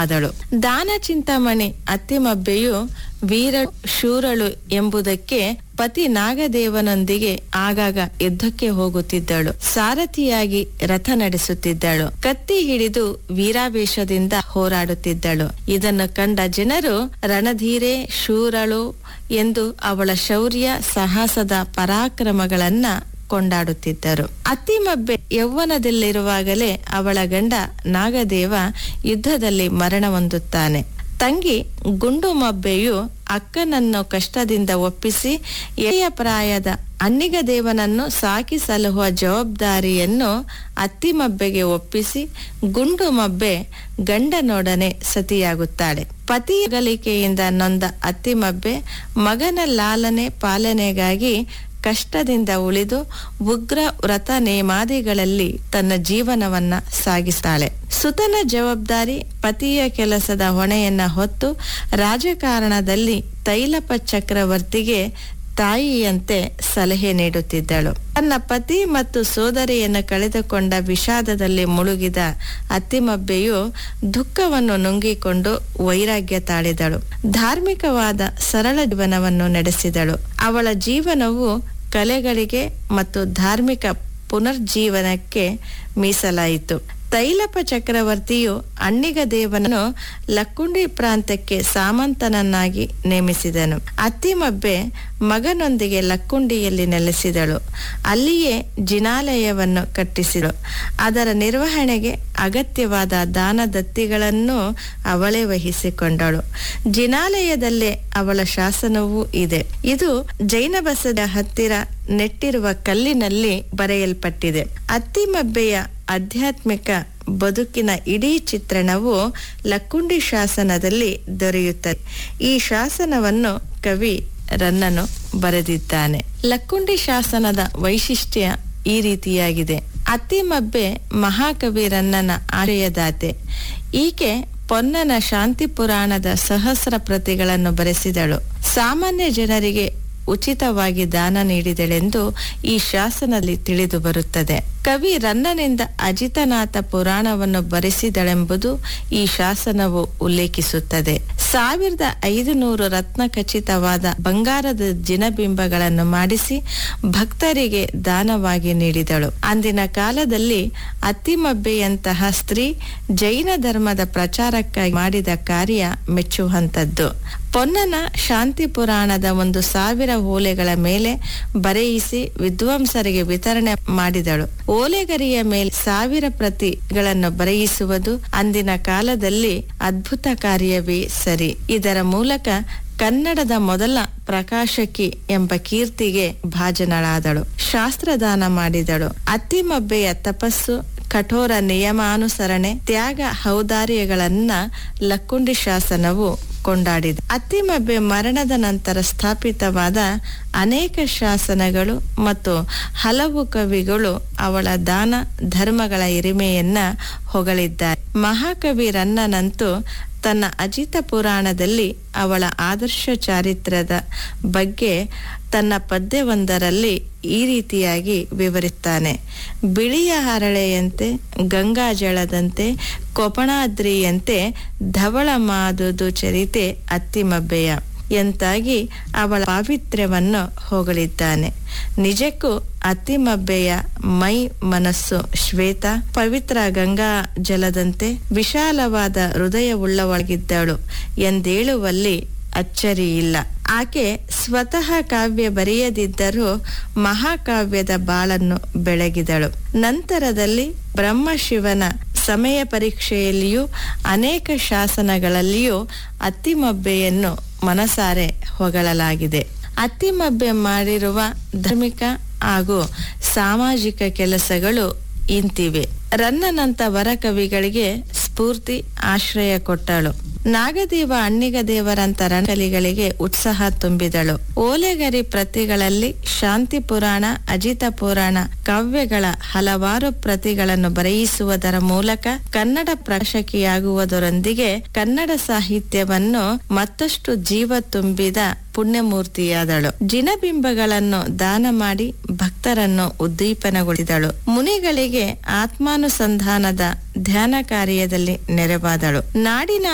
ಆದಳು ದಾನ ಚಿಂತಾಮಣಿ ಅತ್ತಿಮಬ್ಬೆಯು ವೀರ ಶೂರಳು ಎಂಬುದಕ್ಕೆ ಪತಿ ನಾಗದೇವನೊಂದಿಗೆ ಆಗಾಗ ಯುದ್ಧಕ್ಕೆ ಹೋಗುತ್ತಿದ್ದಳು ಸಾರಥಿಯಾಗಿ ರಥ ನಡೆಸುತ್ತಿದ್ದಳು ಕತ್ತಿ ಹಿಡಿದು ವೀರಾವೇಶದಿಂದ ಹೋರಾಡುತ್ತಿದ್ದಳು ಇದನ್ನು ಕಂಡ ಜನರು ರಣಧೀರೆ ಶೂರಳು ಎಂದು ಅವಳ ಶೌರ್ಯ ಸಾಹಸದ ಪರಾಕ್ರಮಗಳನ್ನ ಕೊಂಡಾಡುತ್ತಿದ್ದರು ಅತ್ತಿಮಬ್ಬೆ ಯೌವನದಲ್ಲಿರುವಾಗಲೇ ಅವಳ ಗಂಡ ನಾಗದೇವ ಯುದ್ಧದಲ್ಲಿ ಮರಣ ಹೊಂದುತ್ತಾನೆ ತಂಗಿ ಗುಂಡುಮಬ್ಬೆಯು ಅಕ್ಕನನ್ನು ಕಷ್ಟದಿಂದ ಒಪ್ಪಿಸಿ ಎಳೆಯ ಪ್ರಾಯದ ಅನ್ನಿಗ ದೇವನನ್ನು ಸಾಕಿ ಸಲಹುವ ಜವಾಬ್ದಾರಿಯನ್ನು ಅತ್ತಿಮಬ್ಬೆಗೆ ಒಪ್ಪಿಸಿ ಗುಂಡುಮಬ್ಬೆ ಗಂಡನೊಡನೆ ಸತಿಯಾಗುತ್ತಾಳೆ ಪತಿ ಅಗಲಿಕೆಯಿಂದ ನೊಂದ ಅತ್ತಿಮಬ್ಬೆ ಮಗನ ಲಾಲನೆ ಪಾಲನೆಗಾಗಿ ಕಷ್ಟದಿಂದ ಉಳಿದು ಉಗ್ರ ವ್ರತ ನೇಮಾದಿಗಳಲ್ಲಿ ತನ್ನ ಜೀವನವನ್ನ ಸಾಗಿಸ್ತಾಳೆ ಸುತನ ಜವಾಬ್ದಾರಿ ಪತಿಯ ಕೆಲಸದ ಹೊಣೆಯನ್ನ ಹೊತ್ತು ರಾಜಕಾರಣದಲ್ಲಿ ತೈಲಪ ಚಕ್ರವರ್ತಿಗೆ ತಾಯಿಯಂತೆ ಸಲಹೆ ನೀಡುತ್ತಿದ್ದಳು ತನ್ನ ಪತಿ ಮತ್ತು ಸೋದರಿಯನ್ನು ಕಳೆದುಕೊಂಡ ವಿಷಾದದಲ್ಲಿ ಮುಳುಗಿದ ಅತ್ತಿಮಬ್ಬೆಯು ದುಃಖವನ್ನು ನುಂಗಿಕೊಂಡು ವೈರಾಗ್ಯ ತಾಳಿದಳು ಧಾರ್ಮಿಕವಾದ ಸರಳ ಜೀವನವನ್ನು ನಡೆಸಿದಳು ಅವಳ ಜೀವನವು ಕಲೆಗಳಿಗೆ ಮತ್ತು ಧಾರ್ಮಿಕ ಪುನರ್ಜೀವನಕ್ಕೆ ಮೀಸಲಾಯಿತು ತೈಲಪ ಚಕ್ರವರ್ತಿಯು ಅಣ್ಣಿಗ ದೇವನನ್ನು ಲಕ್ಕುಂಡಿ ಪ್ರಾಂತ್ಯಕ್ಕೆ ಸಾಮಂತನನ್ನಾಗಿ ನೇಮಿಸಿದನು ಅತ್ತಿಮಬ್ಬೆ ಮಗನೊಂದಿಗೆ ಲಕ್ಕುಂಡಿಯಲ್ಲಿ ನೆಲೆಸಿದಳು ಅಲ್ಲಿಯೇ ಜಿನಾಲಯವನ್ನು ಕಟ್ಟಿಸಿದಳು ಅದರ ನಿರ್ವಹಣೆಗೆ ಅಗತ್ಯವಾದ ದಾನ ದತ್ತಿಗಳನ್ನು ಅವಳೇ ವಹಿಸಿಕೊಂಡಳು ಜಿನಾಲಯದಲ್ಲೇ ಅವಳ ಶಾಸನವೂ ಇದೆ ಇದು ಜೈನ ಬಸದ ಹತ್ತಿರ ನೆಟ್ಟಿರುವ ಕಲ್ಲಿನಲ್ಲಿ ಬರೆಯಲ್ಪಟ್ಟಿದೆ ಅತ್ತಿಮಬ್ಬೆಯ ಆಧ್ಯಾತ್ಮಿಕ ಬದುಕಿನ ಇಡೀ ಚಿತ್ರಣವು ಲಕ್ಕುಂಡಿ ಶಾಸನದಲ್ಲಿ ದೊರೆಯುತ್ತದೆ ಈ ಶಾಸನವನ್ನು ಕವಿ ರನ್ನನು ಬರೆದಿದ್ದಾನೆ ಲಕ್ಕುಂಡಿ ಶಾಸನದ ವೈಶಿಷ್ಟ್ಯ ಈ ರೀತಿಯಾಗಿದೆ ಅತ್ತಿಮಬ್ಬೆ ಮಹಾಕವಿ ರನ್ನನ ಆಶಯದಾತೆ ಈಕೆ ಪೊನ್ನನ ಶಾಂತಿ ಪುರಾಣದ ಸಹಸ್ರ ಪ್ರತಿಗಳನ್ನು ಬರೆಸಿದಳು ಸಾಮಾನ್ಯ ಜನರಿಗೆ ಉಚಿತವಾಗಿ ದಾನ ನೀಡಿದಳೆಂದು ಈ ಶಾಸನದಲ್ಲಿ ತಿಳಿದು ಬರುತ್ತದೆ ಕವಿ ರನ್ನನಿಂದ ಅಜಿತನಾಥ ಪುರಾಣವನ್ನು ಬರೆಸಿದಳೆಂಬುದು ಈ ಶಾಸನವು ಉಲ್ಲೇಖಿಸುತ್ತದೆ ಸಾವಿರದ ಐದು ನೂರು ರತ್ನ ಖಚಿತವಾದ ಬಂಗಾರದ ಜಿನಬಿಂಬಗಳನ್ನು ಮಾಡಿಸಿ ಭಕ್ತರಿಗೆ ದಾನವಾಗಿ ನೀಡಿದಳು ಅಂದಿನ ಕಾಲದಲ್ಲಿ ಅತ್ತಿಮಬ್ಬೆಯಂತಹ ಸ್ತ್ರೀ ಜೈನ ಧರ್ಮದ ಪ್ರಚಾರಕ್ಕಾಗಿ ಮಾಡಿದ ಕಾರ್ಯ ಮೆಚ್ಚುವಂತದ್ದು ಪೊನ್ನನ ಶಾಂತಿ ಪುರಾಣದ ಒಂದು ಸಾವಿರ ಓಲೆಗಳ ಮೇಲೆ ಬರೆಯಿಸಿ ವಿದ್ವಾಂಸರಿಗೆ ವಿತರಣೆ ಮಾಡಿದಳು ಓಲೆಗರಿಯ ಮೇಲೆ ಸಾವಿರ ಪ್ರತಿಗಳನ್ನು ಬರೆಯಿಸುವುದು ಅಂದಿನ ಕಾಲದಲ್ಲಿ ಅದ್ಭುತ ಕಾರ್ಯವೇ ಸರಿ ಇದರ ಮೂಲಕ ಕನ್ನಡದ ಮೊದಲ ಪ್ರಕಾಶಕಿ ಎಂಬ ಕೀರ್ತಿಗೆ ಭಾಜನಳಾದಳು ಶಾಸ್ತ್ರದಾನ ಮಾಡಿದಳು ಅತ್ತಿಮಬ್ಬೆಯ ತಪಸ್ಸು ಕಠೋರ ನಿಯಮಾನುಸರಣೆ ತ್ಯಾಗ ಔದಾರ್ಯಗಳನ್ನ ಲಕ್ಕುಂಡಿ ಶಾಸನವು ಕೊಂಡಾಡಿದ ಅತ್ತಿಮಬ್ಬೆ ಮರಣದ ನಂತರ ಸ್ಥಾಪಿತವಾದ ಅನೇಕ ಶಾಸನಗಳು ಮತ್ತು ಹಲವು ಕವಿಗಳು ಅವಳ ದಾನ ಧರ್ಮಗಳ ಹಿರಿಮೆಯನ್ನ ಹೊಗಳಿದ್ದಾರೆ ಮಹಾಕವಿ ರನ್ನನಂತೂ ತನ್ನ ಅಜಿತ ಪುರಾಣದಲ್ಲಿ ಅವಳ ಆದರ್ಶ ಚಾರಿತ್ರ್ಯದ ಬಗ್ಗೆ ತನ್ನ ಪದ್ಯವೊಂದರಲ್ಲಿ ಈ ರೀತಿಯಾಗಿ ವಿವರಿಸ್ತಾನೆ ಬಿಳಿಯ ಹರಳೆಯಂತೆ ಗಂಗಾಜಳದಂತೆ ಕೊಪಣಾದ್ರಿಯಂತೆ ಧವಳ ಮಾದುದು ಚರಿತೆ ಅತ್ತಿಮಬ್ಬೆಯ ಎಂತಾಗಿ ಅವಳ ಪಾವಿತ್ರ್ಯವನ್ನು ಹೊಗಳಿದ್ದಾನೆ ನಿಜಕ್ಕೂ ಅತ್ತಿಮಬ್ಬೆಯ ಮೈ ಮನಸ್ಸು ಶ್ವೇತ ಪವಿತ್ರ ಗಂಗಾ ಜಲದಂತೆ ವಿಶಾಲವಾದ ಹೃದಯವುಳ್ಳವಳಾಗಿದ್ದಳು ಎಂದೇಳುವಲ್ಲಿ ಅಚ್ಚರಿ ಇಲ್ಲ ಆಕೆ ಸ್ವತಃ ಕಾವ್ಯ ಬರೆಯದಿದ್ದರೂ ಮಹಾಕಾವ್ಯದ ಬಾಳನ್ನು ಬೆಳಗಿದಳು ನಂತರದಲ್ಲಿ ಬ್ರಹ್ಮಶಿವನ ಸಮಯ ಪರೀಕ್ಷೆಯಲ್ಲಿಯೂ ಅನೇಕ ಶಾಸನಗಳಲ್ಲಿಯೂ ಅತ್ತಿಮಬ್ಬೆಯನ್ನು ಮನಸಾರೆ ಹೊಗಳಲಾಗಿದೆ ಅತ್ತಿಮಬ್ಬೆ ಮಾಡಿರುವ ಧಾರ್ಮಿಕ ಹಾಗೂ ಸಾಮಾಜಿಕ ಕೆಲಸಗಳು ಇಂತಿವೆ ರನ್ನನಂತ ವರಕವಿಗಳಿಗೆ ಸ್ಫೂರ್ತಿ ಆಶ್ರಯ ಕೊಟ್ಟಳು ನಾಗದೇವ ಅಣ್ಣಿಗ ದೇವರಂತ ರಣಕಲಿಗಳಿಗೆ ಉತ್ಸಾಹ ತುಂಬಿದಳು ಓಲೆಗರಿ ಪ್ರತಿಗಳಲ್ಲಿ ಶಾಂತಿ ಪುರಾಣ ಅಜಿತ ಪುರಾಣ ಕಾವ್ಯಗಳ ಹಲವಾರು ಪ್ರತಿಗಳನ್ನು ಬರೆಯಿಸುವುದರ ಮೂಲಕ ಕನ್ನಡ ಪ್ರಕಾಶಕಿಯಾಗುವುದರೊಂದಿಗೆ ಕನ್ನಡ ಸಾಹಿತ್ಯವನ್ನು ಮತ್ತಷ್ಟು ಜೀವ ತುಂಬಿದ ಪುಣ್ಯಮೂರ್ತಿಯಾದಳು ಜಿನಬಿಂಬಗಳನ್ನು ದಾನ ಮಾಡಿ ಭಕ್ತರನ್ನು ಉದ್ದೀಪನಗೊಳಿಸಿದಳು ಮುನಿಗಳಿಗೆ ಆತ್ಮಾನುಸಂಧಾನದ ಧ್ಯಾನ ಕಾರ್ಯದಲ್ಲಿ ನೆರವಾದಳು ನಾಡಿನ